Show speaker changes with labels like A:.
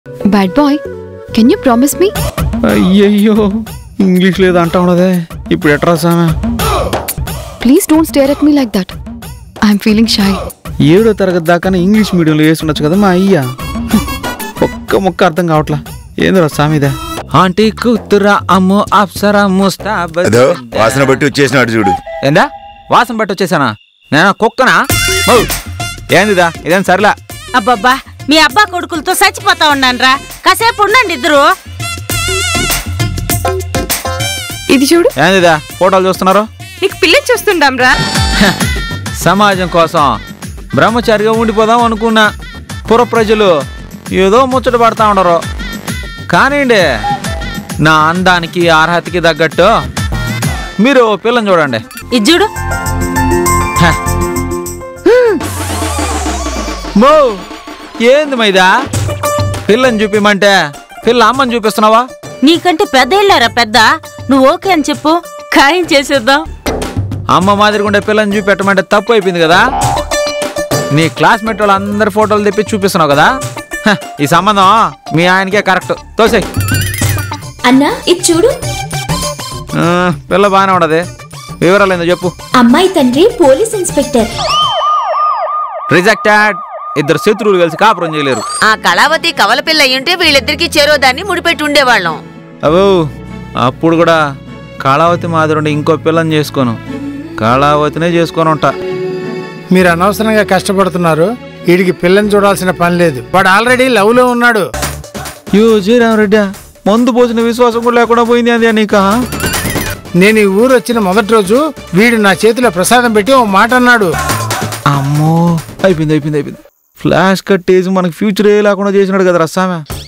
A: Bad boy can you promise me
B: అయ్యయ్యో English లేదు అంటా ఉన్నదే ఇప్పుడు ఎట్రా సామె
A: please don't stare at me like that I'm feeling shy
B: ఏడో తరగతి దాకా ఇంగ్లీష్ మీడియంలో వేసి ఉండొచ్చు కదా మా అయ్యా ఒక్క ముక్క అర్థం కావట్లా ఏందిరా సామిదే
C: ఆంటీ కూతురా అమ్ము అప్సరా ముస్తాబ్
D: అదో వాసన బట్టి వచ్చేసినాడు చూడు
C: ఏందా వాసన బట్టి వచ్చేసానా నేను కుక్కనా మౌ ఏందిదా ఇదేం సర్లా
E: అబ్బబ్బా మీ అబ్బా కొడుకులతో చచ్చిపోతా ఉన్నానురా కాసేపు ఉండండి ఇద్దరు
A: ఇది చూడు
C: ఏందిదా ఫోటోలు చూస్తున్నారు
A: నీకు పిల్లని చూస్తుండాం రా
C: సమాజం కోసం బ్రహ్మచారిగా ఉండిపోదాం అనుకున్నా పుర ప్రజలు ఏదో ముచ్చట పడతా ఉండరు కానివ్వండి నా అందానికి అర్హతకి తగ్గట్టు మీరు ఓ పిల్లని చూడండి
E: ఇది చూడు
C: హ. మో ఏంది మైదా పిల్లని చూపిమంటే పిల్ల అమ్మని చూపిస్తున్నావా
E: నీకంటే పెద్ద ఇల్లారా పెద్ద నువ్వు ఓకే అని చెప్పు ఖాయం చేసేద్దాం
C: అమ్మ మాదిరిగా ఉండే పిల్లని చూపెట్టమంటే తప్పు అయిపోయింది కదా నీ క్లాస్మేట్ వాళ్ళు అందరి ఫోటోలు తెప్పి చూపిస్తున్నావు కదా హ, ఈ సంబంధం మీ ఆయనకే కరెక్ట్ తోసేయ్
F: అన్నా ఇది చూడు
C: ఆ, పిల్ల బాగానే ఉండదు వివరాలు ఏందో చెప్పు
F: అమ్మాయి తండ్రి పోలీస్ ఇన్స్పెక్టర్
C: రిజెక్టెడ్ ఇద్దరు శత్రువులు కలిసి కాపురం చేయలేరు
G: ఆ కళావతి కవల పిల్ల అయ్యుంటే వీళ్ళిద్దరికి చెరో దాన్ని ముడిపెట్టి ఉండేవాళ్ళం
C: అవో అప్పుడు కూడా కళావతి మాదిరి ఇంకో పిల్లని చేసుకోను కళావతినే చేసుకొని ఉంటా
H: మీరు అనవసరంగా కష్టపడుతున్నారు వీడికి పిల్లని చూడాల్సిన పని లేదు వాడు ఆల్రెడీ లవ్ లో ఉన్నాడు
C: యో శ్రీరామరెడ్డి మందు పోసిన విశ్వాసం కూడా లేకుండా పోయింది అది నీకా
H: నేను ఈ ఊరు వచ్చిన మొదటి రోజు వీడు నా చేతిలో ప్రసాదం పెట్టి ఓ మాట అన్నాడు
C: అమ్మో అయిపోయింది అయిపోయింది అయిపోయింది ఫ్లాష్ కట్టేసి మనకి ఫ్యూచర్ ఏ లేకుండా చేసినాడు కదా రస్సామే